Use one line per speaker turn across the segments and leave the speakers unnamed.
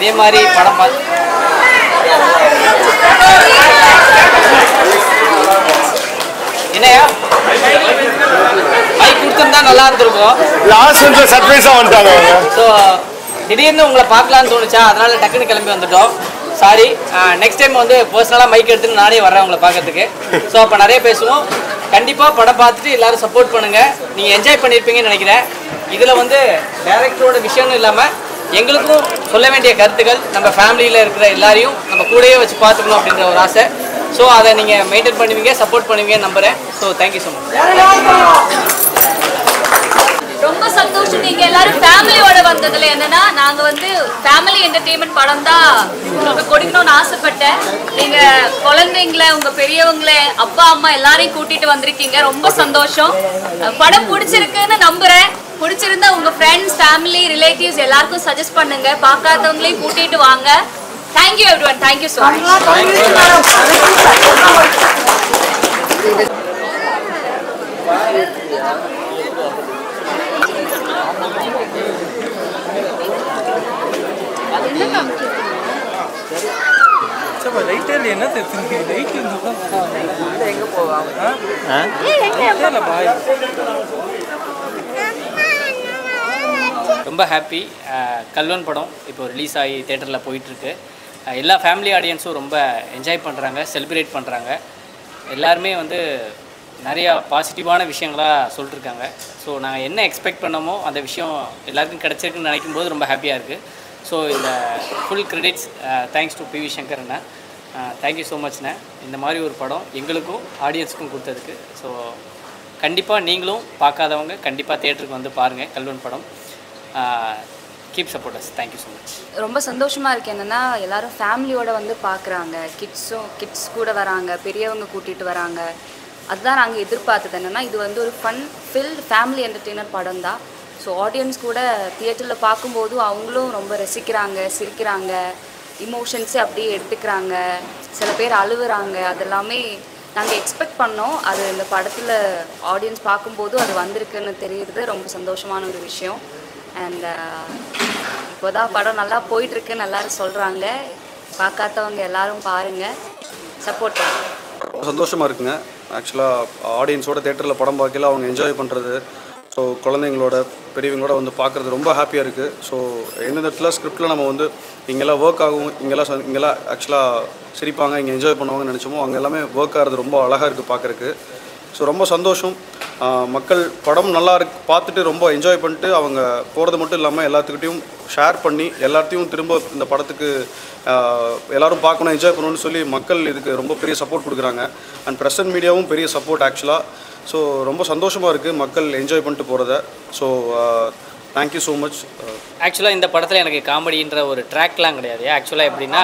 இதே மாதிரி படம் பார்த்து என்னையா மைக் கொடுத்துருந்தா நல்லா இருந்திருக்கும்
லாஸ்ட் வந்து சர்ப்ரைஸாக வந்துட்டாங்க அவங்க
ஸோ திடீர்னு உங்களை பார்க்கலான்னு தோணுச்சா அதனால டக்குன்னு கிளம்பி வந்துட்டோம் சாரி நெக்ஸ்ட் டைம் வந்து பர்சனலாக மைக் எடுத்துன்னு நானே வரேன் உங்களை பார்க்கறதுக்கு ஸோ அப்போ நிறைய பேசுவோம் கண்டிப்பாக படம் பார்த்துட்டு எல்லாரும் சப்போர்ட் பண்ணுங்கள் நீங்கள் என்ஜாய் பண்ணியிருப்பீங்கன்னு நினைக்கிறேன் இதில் வந்து டேரக்டரோட விஷயம்னு இல்லாமல் எங்களுக்கும் சொல்ல வேண்டிய கருத்துக்கள் நம்ம ஃபேமிலியில் இருக்கிற எல்லாரையும் நம்ம கூடயே வச்சு பார்த்துக்கணும் அப்படின்ற ஒரு ஆசை ஸோ அதை நீங்கள் மெயின்டைன் பண்ணுவீங்க சப்போர்ட் பண்ணுவீங்கன்னு நம்புகிறேன் ஸோ தேங்க்யூ ஸோ மச்
ரொம்ப சந்தோஷம் நீங்க எல்லாரும் ஃபேமிலியோட வந்ததுல என்னன்னா நாங்க வந்து ஃபேமிலி என்டர்டெயின்மெண்ட் படம் தான் உங்களுக்கு கொடுக்கணும்னு ஆசைப்பட்டேன் நீங்க குழந்தைங்கள உங்க பெரியவங்கள அப்பா அம்மா எல்லாரையும் கூட்டிட்டு வந்திருக்கீங்க ரொம்ப சந்தோஷம் படம் பிடிச்சிருக்குன்னு நம்புறேன் பிடிச்சிருந்தா உங்க ஃப்ரெண்ட்ஸ் ஃபேமிலி ரிலேட்டிவ்ஸ் எல்லாருக்கும் சஜஸ்ட் பண்ணுங்க பார்க்காதவங்களையும் கூட்டிட்டு வாங்க thank you everyone thank you so much
lighter என்ன தெரிஞ்சு லைட்
எங்கே போவாங்க
இருந்தா பாய்
ரொம்ப ஹாப்பி கல்வன் படம் இப்போ ரிலீஸ் ஆகி தேட்டரில் போயிட்டுருக்கு எல்லா ஃபேமிலி ஆடியன்ஸும் ரொம்ப என்ஜாய் பண்ணுறாங்க செலிப்ரேட் பண்ணுறாங்க எல்லாருமே வந்து நிறையா பாசிட்டிவான விஷயங்களாக சொல்லிட்டுருக்காங்க ஸோ நாங்கள் என்ன எக்ஸ்பெக்ட் பண்ணோமோ அந்த விஷயம் எல்லாருக்கும் கிடச்சிருக்குன்னு நினைக்கும் போது ரொம்ப ஹாப்பியாக இருக்குது ஸோ இந்த full credits thanks to P V Shankar அண்ணா தேங்க்யூ ஸோ மச்ண்ணே இந்த மாதிரி ஒரு படம் எங்களுக்கும் ஆடியன்ஸுக்கும் கொடுத்ததுக்கு ஸோ கண்டிப்பாக நீங்களும் பார்க்காதவங்க கண்டிப்பாக தேட்டருக்கு வந்து பாருங்கள் கல்வன் படம் keep supporters thank you so much
ரொம்ப சந்தோஷமா இருக்கு என்னன்னா எல்லாரும் ஃபேமிலியோட வந்து பார்க்குறாங்க கிட்ஸும் கிட்ஸ் கூட வராங்க பெரியவங்க கூட்டிட்டு வராங்க அதுதான் நாங்கள் எதிர்பார்த்தது என்னன்னா இது வந்து ஒரு ஃபன் ஃபில்ட் ஃபேமிலி என்டர்டெய்னர் படம் தான் ஸோ ஆடியன்ஸ் கூட தியேட்டரில் பார்க்கும்போது அவங்களும் ரொம்ப ரசிக்கிறாங்க சிரிக்கிறாங்க இமோஷன்ஸே அப்படியே எடுத்துக்கிறாங்க சில பேர் அழுவுறாங்க அதெல்லாமே நாங்கள் எக்ஸ்பெக்ட் பண்ணோம் அது இந்த படத்தில் ஆடியன்ஸ் பார்க்கும்போது அது வந்திருக்குன்னு தெரியுறது ரொம்ப சந்தோஷமான ஒரு விஷயம் அண்ட் இப்போதான் படம் நல்லா போயிட்டு இருக்குன்னு எல்லாரும் சொல்கிறாங்க பார்க்காதவங்க எல்லாரும் பாருங்கள் சப்போர்ட் பண்ணுங்க
சந்தோஷமாக இருக்குங்க ஆக்சுவலாக ஆடியன்ஸோட தேட்டரில் படம் பார்க்கல அவங்க என்ஜாய் பண்ணுறது ஸோ குழந்தைங்களோட பெரியவங்களோட வந்து பார்க்குறது ரொம்ப ஹாப்பியாக இருக்குது ஸோ எந்தெந்த இடத்துல ஸ்கிரிப்டில் நம்ம வந்து இங்கெல்லாம் ஒர்க் ஆகும் இங்கெல்லாம் ச- இங்கெல்லாம் ஆக்சுவலாக சிரிப்பாங்க இங்கே என்ஜாய் பண்ணுவாங்கன்னு நினச்சோமோ அங்கே எல்லாமே ஒர்க் ஆகிறது ரொம்ப அழகாக இருக்குது பார்க்குறக்கு ஸோ ரொம்ப சந்தோஷம் ஆஹ் மக்கள் படம் நல்லா இருக்கு பார்த்துட்டு ரொம்ப என்ஜாய் பண்ணிட்டு அவங்க போகிறது மட்டும் இல்லாமல் எல்லாத்துக்கிட்டையும் ஷேர் பண்ணி எல்லாத்தையும் திரும்ப இந்த படத்துக்கு ஆஹ் எல்லாரும் பார்க்கணும் என்ஜாய் பண்ணணும்னு சொல்லி மக்கள் இதுக்கு ரொம்ப பெரிய சப்போர்ட் கொடுக்குறாங்க அண்ட் ப்ரெசன்ட் மீடியாவும் பெரிய சப்போர்ட் ஆக்சுவலாக ஸோ ரொம்ப சந்தோஷமாக இருக்குது மக்கள் என்ஜாய் பண்ணிட்டு போகிறத ஸோ தேங்க்யூ ஸோ மச்
ஆக்சுவலாக இந்த படத்தில் எனக்கு காமெடின்ற ஒரு ட்ராக்லாம் கிடையாது ஆக்சுவலாக எப்படின்னா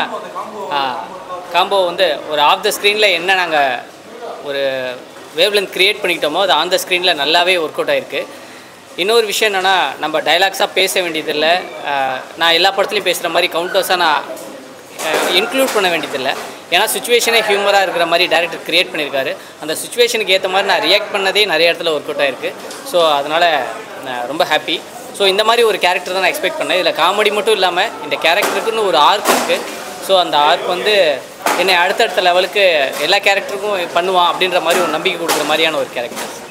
காம்போ வந்து ஒரு ஆஃப் த ஸ்க்ரீனில் என்ன நாங்கள் ஒரு வேவ்லென்த் க்ரியேட் பண்ணிக்கிட்டோமோ அது ஆன் த ஸ்க்ரீனில் நல்லாவே ஒர்க் அவுட் ஆயிருக்கு இன்னொரு விஷயம் என்னென்னா நம்ம டைலாக்ஸாக பேச வேண்டியதில்லை ஆஹ் நான் எல்லா படத்துலையும் பேசுகிற மாதிரி கவுண்டர்ஸாக நான் இன்க்ளூட் பண்ண வேண்டியதில்லை ஏன்னா சுச்சுவேஷனே ஹியூமராக இருக்கிற மாதிரி டேரக்டர் கிரியேட் பண்ணியிருக்காரு அந்த சுச்சுவேஷனுக்கு ஏற்ற மாதிரி நான் ரியாக்ட் பண்ணதே நிறைய இடத்துல ஒர்க் அவுட் ஆயிருக்கு ஸோ அதனால் நான் ரொம்ப ஹாப்பி ஸோ இந்த மாதிரி ஒரு கேரக்டர் தான் நான் எக்ஸ்பெக்ட் பண்ணேன் இதில் காமெடி மட்டும் இல்லாமல் இந்த கேரக்டருக்குன்னு ஒரு ஆர்க் இருக்குது ஸோ அந்த ஆர்க் வந்து என்னை அடுத்தடுத்த லெவலுக்கு எல்லா கேரக்டருக்கும் பண்ணுவான் அப்படின்ற மாதிரி ஒரு நம்பிக்கை கொடுக்குற மாதிரியான ஒரு கேரக்டர்